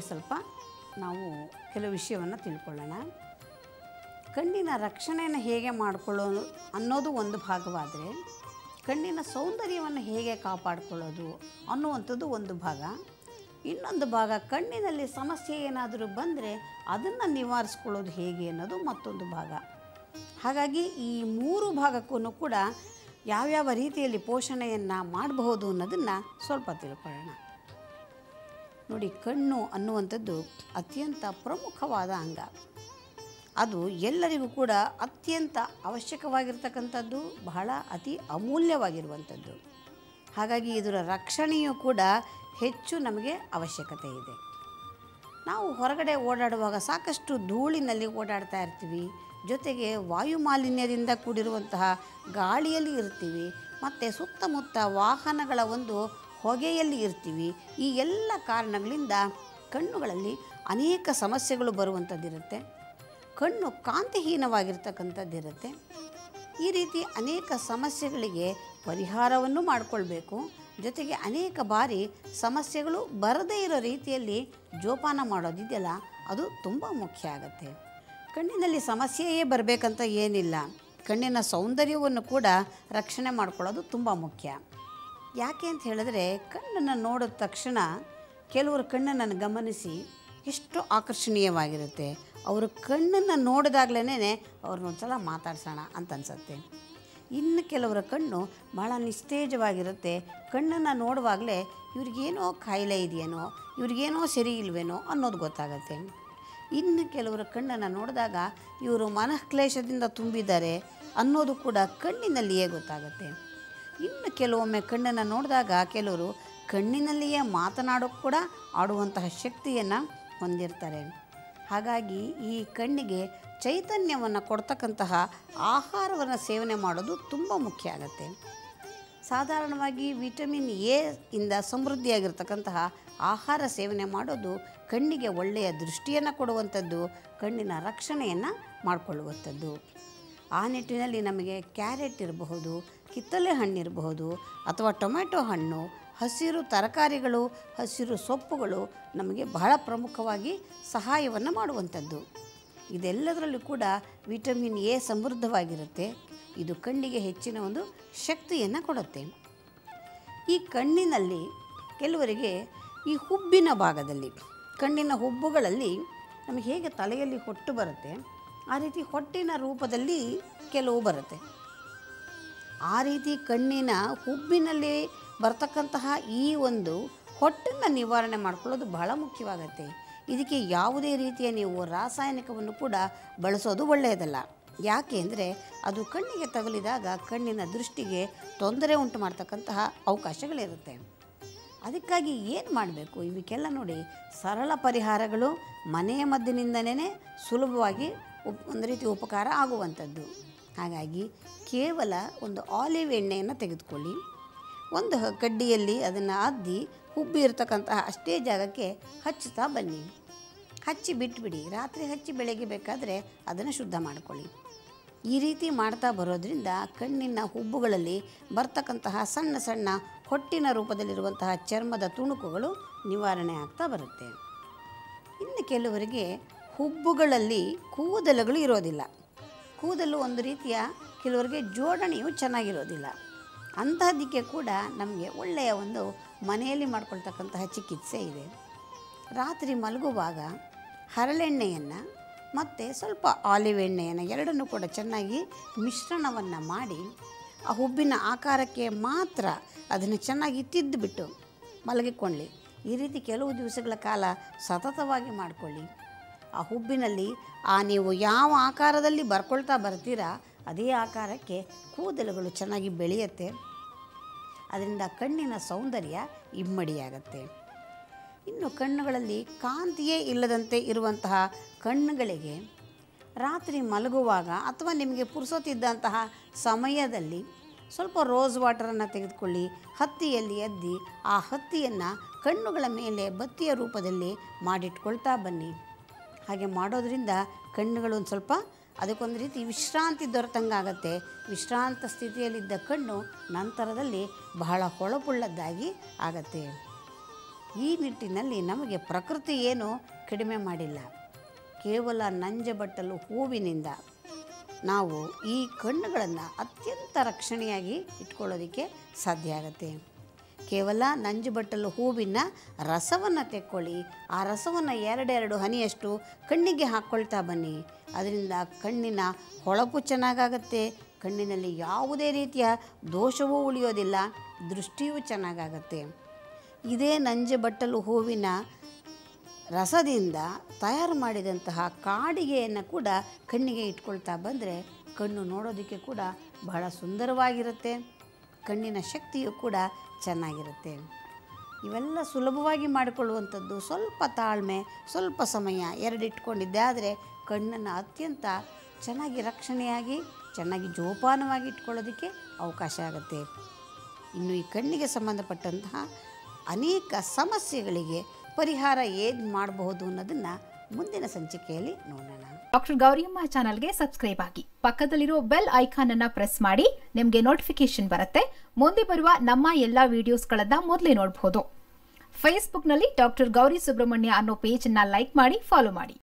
ಸ್ವಲ್ಪ ನಾವು ಕೆಲವು ವಿಷಯವನ್ನು ತಿಳ್ಕೊಳ್ಳೋಣ ಕಣ್ಣಿನ ರಕ್ಷಣೆಯನ್ನು ಹೇಗೆ ಮಾಡಿಕೊಳ್ಳೋದು ಅನ್ನೋದು ಒಂದು ಭಾಗವಾದರೆ ಕಣ್ಣಿನ ಸೌಂದರ್ಯವನ್ನು ಹೇಗೆ ಕಾಪಾಡಿಕೊಳ್ಳೋದು ಅನ್ನುವಂಥದ್ದು ಒಂದು ಭಾಗ ಇನ್ನೊಂದು ಭಾಗ ಕಣ್ಣಿನಲ್ಲಿ ಸಮಸ್ಯೆ ಏನಾದರೂ ಬಂದರೆ ಅದನ್ನು ನಿವಾರಿಸ್ಕೊಳ್ಳೋದು ಹೇಗೆ ಅನ್ನೋದು ಮತ್ತೊಂದು ಭಾಗ ಹಾಗಾಗಿ ಈ ಮೂರು ಭಾಗಕ್ಕೂ ಕೂಡ ಯಾವ್ಯಾವ ರೀತಿಯಲ್ಲಿ ಪೋಷಣೆಯನ್ನು ಮಾಡಬಹುದು ಅನ್ನೋದನ್ನು ಸ್ವಲ್ಪ ತಿಳ್ಕೊಳ್ಳೋಣ ನೋಡಿ ಕಣ್ಣು ಅನ್ನುವಂಥದ್ದು ಅತ್ಯಂತ ಪ್ರಮುಖವಾದ ಅಂಗ ಅದು ಎಲ್ಲರಿಗೂ ಕೂಡ ಅತ್ಯಂತ ಅವಶ್ಯಕವಾಗಿರ್ತಕ್ಕಂಥದ್ದು ಬಹಳ ಅತಿ ಅಮೂಲ್ಯವಾಗಿರುವಂಥದ್ದು ಹಾಗಾಗಿ ಇದರ ರಕ್ಷಣೆಯೂ ಕೂಡ ಹೆಚ್ಚು ನಮಗೆ ಅವಶ್ಯಕತೆ ಇದೆ ನಾವು ಹೊರಗಡೆ ಓಡಾಡುವಾಗ ಸಾಕಷ್ಟು ಧೂಳಿನಲ್ಲಿ ಓಡಾಡ್ತಾ ಇರ್ತೀವಿ ಜೊತೆಗೆ ವಾಯು ಮಾಲಿನ್ಯದಿಂದ ಕೂಡಿರುವಂತಹ ಗಾಳಿಯಲ್ಲಿ ಇರ್ತೀವಿ ಮತ್ತು ಸುತ್ತಮುತ್ತ ವಾಹನಗಳ ಒಂದು ಹೊಗೆಯಲ್ಲಿ ಇರ್ತೀವಿ ಈ ಎಲ್ಲ ಕಾರಣಗಳಿಂದ ಕಣ್ಣುಗಳಲ್ಲಿ ಅನೇಕ ಸಮಸ್ಯೆಗಳು ಬರುವಂಥದ್ದಿರುತ್ತೆ ಕಣ್ಣು ಕಾಂತಿಹೀನವಾಗಿರ್ತಕ್ಕಂಥದ್ದಿರುತ್ತೆ ಈ ರೀತಿ ಅನೇಕ ಸಮಸ್ಯೆಗಳಿಗೆ ಪರಿಹಾರವನ್ನು ಮಾಡಿಕೊಳ್ಬೇಕು ಜೊತೆಗೆ ಅನೇಕ ಬಾರಿ ಸಮಸ್ಯೆಗಳು ಬರದೇ ಇರೋ ರೀತಿಯಲ್ಲಿ ಜೋಪಾನ ಮಾಡೋದಿದೆಯಲ್ಲ ಅದು ತುಂಬ ಮುಖ್ಯ ಆಗುತ್ತೆ ಕಣ್ಣಿನಲ್ಲಿ ಸಮಸ್ಯೆಯೇ ಬರಬೇಕಂತ ಏನಿಲ್ಲ ಕಣ್ಣಿನ ಸೌಂದರ್ಯವನ್ನು ಕೂಡ ರಕ್ಷಣೆ ಮಾಡ್ಕೊಳ್ಳೋದು ತುಂಬ ಮುಖ್ಯ ಯಾಕೆ ಅಂತ ಹೇಳಿದ್ರೆ ಕಣ್ಣನ್ನು ನೋಡಿದ ತಕ್ಷಣ ಕೆಲವರು ಕಣ್ಣನ್ನು ಗಮನಿಸಿ ಎಷ್ಟು ಆಕರ್ಷಣೀಯವಾಗಿರುತ್ತೆ ಅವರು ಕಣ್ಣನ್ನು ನೋಡಿದಾಗಲೇ ಅವ್ರನ್ನ ಒಂದ್ಸಲ ಮಾತಾಡ್ಸೋಣ ಅಂತ ಅನ್ಸುತ್ತೆ ಇನ್ನು ಕೆಲವರ ಕಣ್ಣು ಭಾಳ ನಿಸ್ತೇಜವಾಗಿರುತ್ತೆ ಕಣ್ಣನ್ನು ನೋಡುವಾಗಲೇ ಇವ್ರಿಗೇನೋ ಕಾಯಿಲೆ ಇದೆಯೇನೋ ಇವ್ರಿಗೇನೋ ಸರಿ ಇಲ್ವೇನೋ ಅನ್ನೋದು ಗೊತ್ತಾಗುತ್ತೆ ಇನ್ನು ಕೆಲವರ ಕಣ್ಣನ್ನು ನೋಡಿದಾಗ ಇವರು ಮನಃಕ್ಲೇಶದಿಂದ ತುಂಬಿದ್ದಾರೆ ಅನ್ನೋದು ಕೂಡ ಕಣ್ಣಿನಲ್ಲಿಯೇ ಗೊತ್ತಾಗುತ್ತೆ ಇನ್ನು ಕೆಲವೊಮ್ಮೆ ಕಣ್ಣನ್ನು ನೋಡಿದಾಗ ಕೆಲವರು ಕಣ್ಣಿನಲ್ಲಿಯೇ ಮಾತನಾಡೋಕ್ಕೆ ಕೂಡ ಆಡುವಂತಹ ಶಕ್ತಿಯನ್ನು ಹೊಂದಿರ್ತಾರೆ ಹಾಗಾಗಿ ಈ ಕಣ್ಣಿಗೆ ಚೈತನ್ಯವನ್ನು ಕೊಡ್ತಕ್ಕಂತಹ ಆಹಾರವನ್ನು ಸೇವನೆ ಮಾಡೋದು ತುಂಬ ಮುಖ್ಯ ಆಗುತ್ತೆ ಸಾಧಾರಣವಾಗಿ ವಿಟಮಿನ್ ಎ ಇಂದ ಸಮೃದ್ಧಿಯಾಗಿರ್ತಕ್ಕಂತಹ ಆಹಾರ ಸೇವನೆ ಮಾಡೋದು ಕಣ್ಣಿಗೆ ಒಳ್ಳೆಯ ದೃಷ್ಟಿಯನ್ನು ಕೊಡುವಂಥದ್ದು ಕಣ್ಣಿನ ರಕ್ಷಣೆಯನ್ನು ಮಾಡಿಕೊಳ್ಳುವಂಥದ್ದು ಆ ನಿಟ್ಟಿನಲ್ಲಿ ನಮಗೆ ಕ್ಯಾರೆಟ್ ಇರಬಹುದು ಕಿತ್ತಳೆ ಹಣ್ಣಿರಬಹುದು ಅಥವಾ ಟೊಮೆಟೊ ಹಣ್ಣು ಹಸಿರು ತರಕಾರಿಗಳು ಹಸಿರು ಸೊಪ್ಪುಗಳು ನಮಗೆ ಬಹಳ ಪ್ರಮುಖವಾಗಿ ಸಹಾಯವನ್ನು ಮಾಡುವಂಥದ್ದು ಇದೆಲ್ಲದರಲ್ಲೂ ಕೂಡ ವಿಟಮಿನ್ ಎ ಸಮೃದ್ಧವಾಗಿರುತ್ತೆ ಇದು ಕಣ್ಣಿಗೆ ಹೆಚ್ಚಿನ ಒಂದು ಶಕ್ತಿಯನ್ನು ಕೊಡುತ್ತೆ ಈ ಕಣ್ಣಿನಲ್ಲಿ ಕೆಲವರಿಗೆ ಈ ಹುಬ್ಬಿನ ಭಾಗದಲ್ಲಿ ಕಣ್ಣಿನ ಹುಬ್ಬುಗಳಲ್ಲಿ ನಮಗೆ ಹೇಗೆ ತಲೆಯಲ್ಲಿ ಹೊಟ್ಟು ಬರುತ್ತೆ ಆ ರೀತಿ ಹೊಟ್ಟಿನ ರೂಪದಲ್ಲಿ ಕೆಲವು ಬರುತ್ತೆ ಆ ರೀತಿ ಕಣ್ಣಿನ ಹುಬ್ಬಿನಲ್ಲಿ ಬರ್ತಕ್ಕಂತಹ ಈ ಒಂದು ಹೊಟ್ಟನ್ನು ನಿವಾರಣೆ ಮಾಡ್ಕೊಳ್ಳೋದು ಬಹಳ ಮುಖ್ಯವಾಗತ್ತೆ ಇದಕ್ಕೆ ಯಾವುದೇ ರೀತಿಯ ನೀವು ರಾಸಾಯನಿಕವನ್ನು ಕೂಡ ಬಳಸೋದು ಒಳ್ಳೆಯದಲ್ಲ ಯಾಕೆ ಅಂದರೆ ಅದು ಕಣ್ಣಿಗೆ ತಗುಲಿದಾಗ ಕಣ್ಣಿನ ದೃಷ್ಟಿಗೆ ತೊಂದರೆ ಉಂಟು ಮಾಡ್ತಕ್ಕಂತಹ ಅವಕಾಶಗಳಿರುತ್ತೆ ಅದಕ್ಕಾಗಿ ಏನು ಮಾಡಬೇಕು ಇವಕ್ಕೆಲ್ಲ ನೋಡಿ ಸರಳ ಪರಿಹಾರಗಳು ಮನೆಯ ಮದ್ದಿನಿಂದನೇ ಸುಲಭವಾಗಿ ಉಪ್ ಒಂದು ರೀತಿ ಉಪಕಾರ ಆಗುವಂಥದ್ದು ಹಾಗಾಗಿ ಕೇವಲ ಒಂದು ಆಲಿವ್ ಎಣ್ಣೆಯನ್ನು ತೆಗೆದುಕೊಳ್ಳಿ ಒಂದು ಹ- ಕಡ್ಡಿಯಲ್ಲಿ ಅದನ್ನು ಅದ್ದಿ ಹುಬ್ಬಿ ಇರತಕ್ಕಂತಹ ಅಷ್ಟೇ ಜಾಗಕ್ಕೆ ಹಚ್ಚುತ್ತಾ ಬನ್ನಿ ಹಚ್ಚಿ ಬಿಟ್ಬಿಡಿ ರಾತ್ರಿ ಹಚ್ಚಿ ಬೆಳಗ್ಗೆ ಬೇಕಾದರೆ ಅದನ್ನು ಶುದ್ಧ ಮಾಡಿಕೊಳ್ಳಿ ಈ ರೀತಿ ಮಾಡ್ತಾ ಬರೋದ್ರಿಂದ ಕಣ್ಣಿನ ಹುಬ್ಬುಗಳಲ್ಲಿ ಬರ್ತಕ್ಕಂತಹ ಸಣ್ಣ ಸಣ್ಣ ಹೊಟ್ಟಿನ ರೂಪದಲ್ಲಿರುವಂತಹ ಚರ್ಮದ ತುಣುಕುಗಳು ನಿವಾರಣೆ ಆಗ್ತಾ ಬರುತ್ತೆ ಇನ್ನು ಕೆಲವರಿಗೆ ಹುಬ್ಬುಗಳಲ್ಲಿ ಕೂದಲುಗಳು ಇರೋದಿಲ್ಲ ಕೂದಲು ಒಂದು ರೀತಿಯ ಕೆಲವರಿಗೆ ಜೋಡಣೆಯು ಚೆನ್ನಾಗಿರೋದಿಲ್ಲ ಅಂತಹದ್ದಕ್ಕೆ ಕೂಡ ನಮಗೆ ಒಳ್ಳೆಯ ಒಂದು ಮನೆಯಲ್ಲಿ ಮಾಡ್ಕೊಳ್ತಕ್ಕಂತಹ ಚಿಕಿತ್ಸೆ ಇದೆ ರಾತ್ರಿ ಮಲಗುವಾಗ ಹರಳೆಣ್ಣೆಯನ್ನು ಮತ್ತು ಸ್ವಲ್ಪ ಆಲಿವ್ ಎಣ್ಣೆಯನ್ನು ಎರಡನ್ನೂ ಕೂಡ ಚೆನ್ನಾಗಿ ಮಿಶ್ರಣವನ್ನು ಮಾಡಿ ಆ ಹುಬ್ಬಿನ ಆಕಾರಕ್ಕೆ ಮಾತ್ರ ಅದನ್ನು ಚೆನ್ನಾಗಿ ತಿದ್ದುಬಿಟ್ಟು ಮಲಗಿಕೊಳ್ಳಿ ಈ ರೀತಿ ಕೆಲವು ದಿವಸಗಳ ಕಾಲ ಸತತವಾಗಿ ಮಾಡಿಕೊಳ್ಳಿ ಆ ಹುಬ್ಬಿನಲ್ಲಿ ಆ ನೀವು ಯಾವ ಆಕಾರದಲ್ಲಿ ಬರ್ಕೊಳ್ತಾ ಬರ್ತೀರಾ ಅದೇ ಆಕಾರಕ್ಕೆ ಕೂದಲುಗಳು ಚೆನ್ನಾಗಿ ಬೆಳೆಯುತ್ತೆ ಅದರಿಂದ ಕಣ್ಣಿನ ಸೌಂದರ್ಯ ಇಮ್ಮಡಿಯಾಗತ್ತೆ ಇನ್ನು ಕಣ್ಣುಗಳಲ್ಲಿ ಕಾಂತಿಯೇ ಇಲ್ಲದಂತೆ ಇರುವಂತಹ ಕಣ್ಣುಗಳಿಗೆ ರಾತ್ರಿ ಮಲಗುವಾಗ ಅಥವಾ ನಿಮಗೆ ಪುರುಸೊತ್ತಿದ್ದಂತಹ ಸಮಯದಲ್ಲಿ ಸ್ವಲ್ಪ ರೋಸ್ ವಾಟರನ್ನು ತೆಗೆದುಕೊಳ್ಳಿ ಹತ್ತಿಯಲ್ಲಿ ಎದ್ದಿ ಆ ಹತ್ತಿಯನ್ನು ಕಣ್ಣುಗಳ ಮೇಲೆ ಬತ್ತಿಯ ರೂಪದಲ್ಲಿ ಮಾಡಿಟ್ಕೊಳ್ತಾ ಬನ್ನಿ ಹಾಗೆ ಮಾಡೋದ್ರಿಂದ ಕಣ್ಣುಗಳು ಒಂದು ಸ್ವಲ್ಪ ಅದಕ್ಕೊಂದು ರೀತಿ ವಿಶ್ರಾಂತಿ ದೊರೆತಂಗಾಗತ್ತೆ ವಿಶ್ರಾಂತ ಸ್ಥಿತಿಯಲ್ಲಿದ್ದ ಕಣ್ಣು ನಂತರದಲ್ಲಿ ಬಹಳ ಹೊಳಪುಳ್ಳದ್ದಾಗಿ ಆಗತ್ತೆ ಈ ನಿಟ್ಟಿನಲ್ಲಿ ನಮಗೆ ಪ್ರಕೃತಿ ಏನು ಕಡಿಮೆ ಮಾಡಿಲ್ಲ ಕೇವಲ ನಂಜಬಟ್ಟಲು ಹೂವಿನಿಂದ ನಾವು ಈ ಕಣ್ಣುಗಳನ್ನು ಅತ್ಯಂತ ರಕ್ಷಣೆಯಾಗಿ ಇಟ್ಕೊಳ್ಳೋದಕ್ಕೆ ಸಾಧ್ಯ ಆಗುತ್ತೆ ಕೇವಲ ನಂಜುಬಟ್ಟಲು ಹೂವಿನ ರಸವನ್ನು ತೆಕ್ಕೊಳ್ಳಿ ಆ ರಸವನ್ನು ಎರಡೆರಡು ಹನಿಯಷ್ಟು ಕಣ್ಣಿಗೆ ಹಾಕ್ಕೊಳ್ತಾ ಬನ್ನಿ ಅದರಿಂದ ಕಣ್ಣಿನ ಹೊಳಪು ಚೆನ್ನಾಗಾಗತ್ತೆ ಕಣ್ಣಿನಲ್ಲಿ ಯಾವುದೇ ರೀತಿಯ ದೋಷವೂ ಉಳಿಯೋದಿಲ್ಲ ದೃಷ್ಟಿಯೂ ಚೆನ್ನಾಗಾಗತ್ತೆ ಇದೇ ನಂಜುಬಟ್ಟಲು ಹೂವಿನ ರಸದಿಂದ ತಯಾರು ಮಾಡಿದಂತಹ ಕಾಡಿಗೆಯನ್ನು ಕೂಡ ಕಣ್ಣಿಗೆ ಇಟ್ಕೊಳ್ತಾ ಬಂದರೆ ಕಣ್ಣು ನೋಡೋದಕ್ಕೆ ಕೂಡ ಬಹಳ ಸುಂದರವಾಗಿರುತ್ತೆ ಕಣ್ಣಿನ ಶಕ್ತಿಯು ಕೂಡ ಚೆನ್ನಾಗಿರುತ್ತೆ ಇವೆಲ್ಲ ಸುಲಭವಾಗಿ ಮಾಡಿಕೊಳ್ಳುವಂಥದ್ದು ಸ್ವಲ್ಪ ತಾಳ್ಮೆ ಸ್ವಲ್ಪ ಸಮಯ ಎರಡು ಇಟ್ಕೊಂಡಿದ್ದೆ ಆದರೆ ಕಣ್ಣನ್ನು ಅತ್ಯಂತ ಚೆನ್ನಾಗಿ ರಕ್ಷಣೆಯಾಗಿ ಚೆನ್ನಾಗಿ ಜೋಪಾನವಾಗಿ ಇಟ್ಕೊಳ್ಳೋದಕ್ಕೆ ಅವಕಾಶ ಆಗುತ್ತೆ ಇನ್ನು ಈ ಕಣ್ಣಿಗೆ ಸಂಬಂಧಪಟ್ಟಂತಹ ಅನೇಕ ಸಮಸ್ಯೆಗಳಿಗೆ ಪರಿಹಾರ ಏನು ಮಾಡಬಹುದು ಅನ್ನೋದನ್ನು ಮುಂದಿನ ಸಂಚಿಕೆಯಲ್ಲಿ ನೋಡೋಣ ಡಾಕ್ಟರ್ ಗೌರಿಯಮ್ಮ ಚಾನಲ್ಗೆ ಸಬ್ಸ್ಕ್ರೈಬ್ ಆಗಿ ಪಕ್ಕದಲ್ಲಿರೋ ಬೆಲ್ ಐಕಾನ್ ಅನ್ನ ಪ್ರೆಸ್ ಮಾಡಿ ನಿಮಗೆ ನೋಟಿಫಿಕೇಶನ್ ಬರುತ್ತೆ ಮುಂದೆ ಬರುವ ನಮ್ಮ ಎಲ್ಲಾ ವಿಡಿಯೋಸ್ಗಳನ್ನ ಮೊದಲೇ ನೋಡಬಹುದು ಫೇಸ್ಬುಕ್ನಲ್ಲಿ ಡಾಕ್ಟರ್ ಗೌರಿ ಸುಬ್ರಹ್ಮಣ್ಯ ಅನ್ನೋ ಪೇಜ್ ಅನ್ನ ಲೈಕ್ ಮಾಡಿ ಫಾಲೋ ಮಾಡಿ